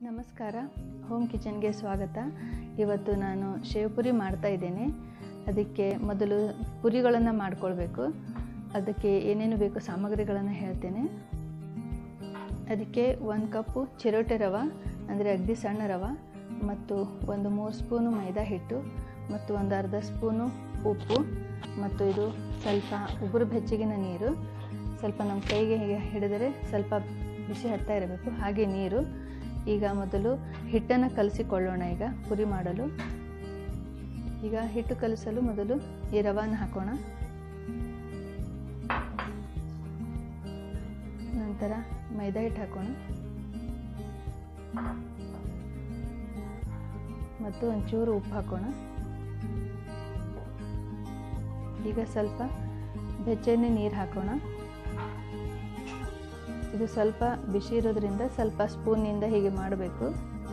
ನಮಸ್ಕಾರ ಹೋಮ್ ಕಿಚನ್ಗೆ ಸ್ವಾಗತ ಇವತ್ತು ನಾನು ಶೇವ್ ಪುರಿ ಮಾಡ್ತಾ ಇದ್ದೇನೆ ಅದಕ್ಕೆ ಮೊದಲು ಪುರಿಗಳನ್ನು ಮಾಡ್ಕೊಳ್ಬೇಕು ಅದಕ್ಕೆ ಏನೇನು ಬೇಕು ಸಾಮಗ್ರಿಗಳನ್ನು ಹೇಳ್ತೇನೆ ಅದಕ್ಕೆ ಒಂದು ಕಪ್ಪು ಚಿರೋಟೆ ರವೆ ಅಂದರೆ ಅಗದಿ ಸಣ್ಣ ರವೆ ಮತ್ತು ಒಂದು ಮೂರು ಸ್ಪೂನು ಮೈದಾ ಹಿಟ್ಟು ಮತ್ತು ಒಂದು ಅರ್ಧ ಸ್ಪೂನು ಉಪ್ಪು ಮತ್ತು ಇದು ಸ್ವಲ್ಪ ಉಗುರು ಬೆಚ್ಚಗಿನ ನೀರು ಸ್ವಲ್ಪ ನಮ್ಮ ಕೈಗೆ ಹೀಗೆ ಹಿಡಿದರೆ ಸ್ವಲ್ಪ ಬಿಸಿ ಹತ್ತಾ ಇರಬೇಕು ಹಾಗೆ ನೀರು ಈಗ ಮೊದಲು ಹಿಟ್ಟನ್ನು ಕಲಸಿಕೊಳ್ಳೋಣ ಈಗ ಪುರಿ ಮಾಡಲು ಈಗ ಹಿಟ್ಟು ಕಲಿಸಲು ಮೊದಲು ಈ ರವಾನ ಹಾಕೋಣ ನಂತರ ಮೈದಾ ಹಿಟ್ಟು ಹಾಕೋಣ ಮತ್ತು ಒಂಚೂರು ಉಪ್ಪು ಹಾಕೋಣ ಈಗ ಸ್ವಲ್ಪ ಬೆಚ್ಚನೆ ನೀರು ಹಾಕೋಣ ಇದು ಸ್ವಲ್ಪ ಬಿಸಿ ಇರೋದ್ರಿಂದ ಸ್ವಲ್ಪ ಸ್ಪೂನಿಂದ ಹೀಗೆ ಮಾಡಬೇಕು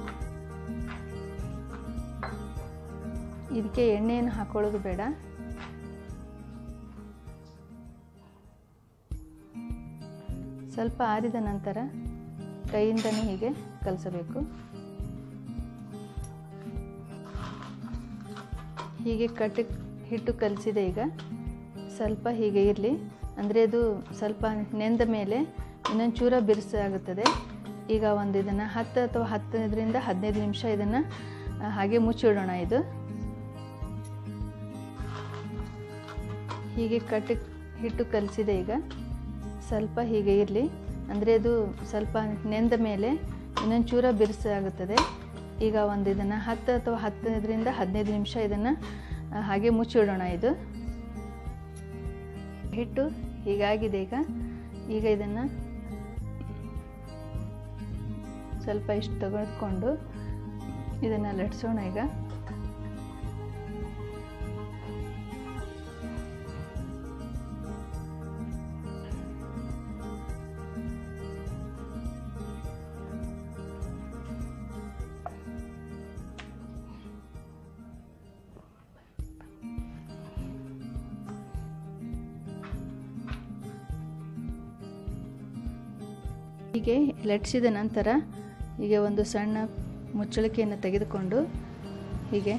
ಇದಕ್ಕೆ ಎಣ್ಣೆಯನ್ನು ಹಾಕೊಳ್ಳೋದು ಬೇಡ ಸ್ವಲ್ಪ ಆರಿದ ನಂತರ ಕೈಯಿಂದನೇ ಹೀಗೆ ಕಲಸಬೇಕು ಹೀಗೆ ಕಟ್ಟಿ ಹಿಟ್ಟು ಕಲಿಸಿದೆ ಈಗ ಸ್ವಲ್ಪ ಹೀಗೆ ಇರಲಿ ಅಂದರೆ ಅದು ಸ್ವಲ್ಪ ನೆಂದ ಮೇಲೆ ಇನ್ನೊಂದು ಚೂರ ಬಿರುಸಾಗುತ್ತದೆ ಈಗ ಒಂದು ಇದನ್ನು ಹತ್ತು ಅಥವಾ ಹತ್ತರಿಂದ ಹದಿನೈದು ನಿಮಿಷ ಇದನ್ನು ಹಾಗೆ ಮುಚ್ಚಿಡೋಣ ಇದು ಹೀಗೆ ಕಟ್ಟಿ ಹಿಟ್ಟು ಕಲಿಸಿದೆ ಈಗ ಸ್ವಲ್ಪ ಹೀಗೆ ಇರಲಿ ಅಂದರೆ ಅದು ಸ್ವಲ್ಪ ನೆಂದ ಮೇಲೆ ಇನ್ನೊಂದು ಚೂರ ಬಿರುಸಾಗುತ್ತದೆ ಈಗ ಒಂದು ಇದನ್ನು ಹತ್ತು ಅಥವಾ ಹತ್ತರಿಂದ ಹದಿನೈದು ನಿಮಿಷ ಇದನ್ನು ಹಾಗೆ ಮುಚ್ಚಿಡೋಣ ಇದು ಹಿಟ್ಟು ಹೀಗಾಗಿದೆ ಈಗ ಈಗ ಇದನ್ನು ಸ್ವಲ್ಪ ಇಷ್ಟು ತೆಗೆದುಕೊಂಡು ಇದನ್ನು ಲಟ್ಸೋಣ ಈಗ ಹೀಗೆ ಲಟ್ಸಿದ ನಂತರ ಹೀಗೆ ಒಂದು ಸಣ್ಣ ಮುಚ್ಚಳಿಕೆಯನ್ನು ತೆಗೆದುಕೊಂಡು ಹೀಗೆ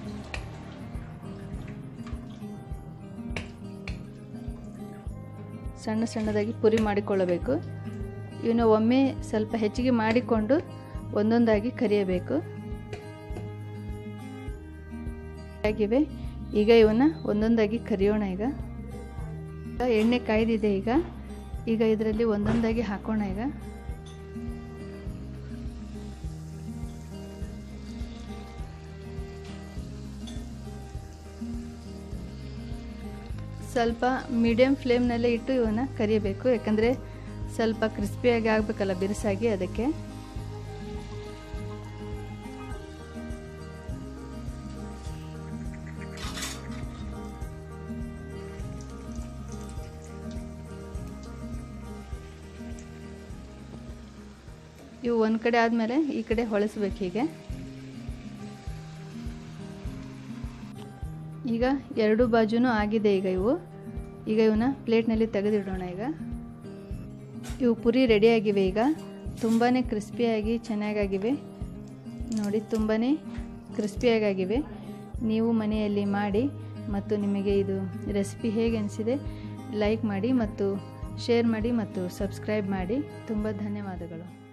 ಸಣ್ಣ ಸಣ್ಣದಾಗಿ ಪುರಿ ಮಾಡಿಕೊಳ್ಳಬೇಕು ಇವನ್ನ ಒಮ್ಮೆ ಸ್ವಲ್ಪ ಹೆಚ್ಚಿಗೆ ಮಾಡಿಕೊಂಡು ಒಂದೊಂದಾಗಿ ಕರಿಯಬೇಕು ಆಗಿವೆ ಈಗ ಇವನ್ನ ಒಂದೊಂದಾಗಿ ಕರಿಯೋಣ ಈಗ ಎಣ್ಣೆ ಕಾಯ್ದಿದೆ ಈಗ ಈಗ ಇದರಲ್ಲಿ ಒಂದೊಂದಾಗಿ ಹಾಕೋಣ ಈಗ ಸ್ವಲ್ಪ ಮೀಡಿಯಮ್ ಫ್ಲೇಮ್ನಲ್ಲೇ ಇಟ್ಟು ಇವನ್ನ ಕರಿಬೇಕು ಯಾಕಂದರೆ ಸ್ವಲ್ಪ ಕ್ರಿಸ್ಪಿಯಾಗಿ ಆಗಬೇಕಲ್ಲ ಬಿರುಸಾಗಿ ಅದಕ್ಕೆ ಇವು ಒಂದು ಕಡೆ ಆದಮೇಲೆ ಈ ಕಡೆ ಹೊಳಸ್ಬೇಕು ಹೀಗೆ ಈಗ ಎರಡು ಬಾಜುನೂ ಆಗಿದೆ ಈಗ ಇವು ಈಗ ಇವನ್ನ ಪ್ಲೇಟ್ನಲ್ಲಿ ತೆಗೆದಿಡೋಣ ಈಗ ಇವು ಪುರಿ ರೆಡಿಯಾಗಿವೆ ಈಗ ತುಂಬಾ ಕ್ರಿಸ್ಪಿಯಾಗಿ ಚೆನ್ನಾಗಾಗಿವೆ ನೋಡಿ ತುಂಬಾ ಕ್ರಿಸ್ಪಿಯಾಗಿವೆ ನೀವು ಮನೆಯಲ್ಲಿ ಮಾಡಿ ಮತ್ತು ನಿಮಗೆ ಇದು ರೆಸಿಪಿ ಹೇಗೆ ಅನಿಸಿದೆ ಲೈಕ್ ಮಾಡಿ ಮತ್ತು ಶೇರ್ ಮಾಡಿ ಮತ್ತು ಸಬ್ಸ್ಕ್ರೈಬ್ ಮಾಡಿ ತುಂಬ ಧನ್ಯವಾದಗಳು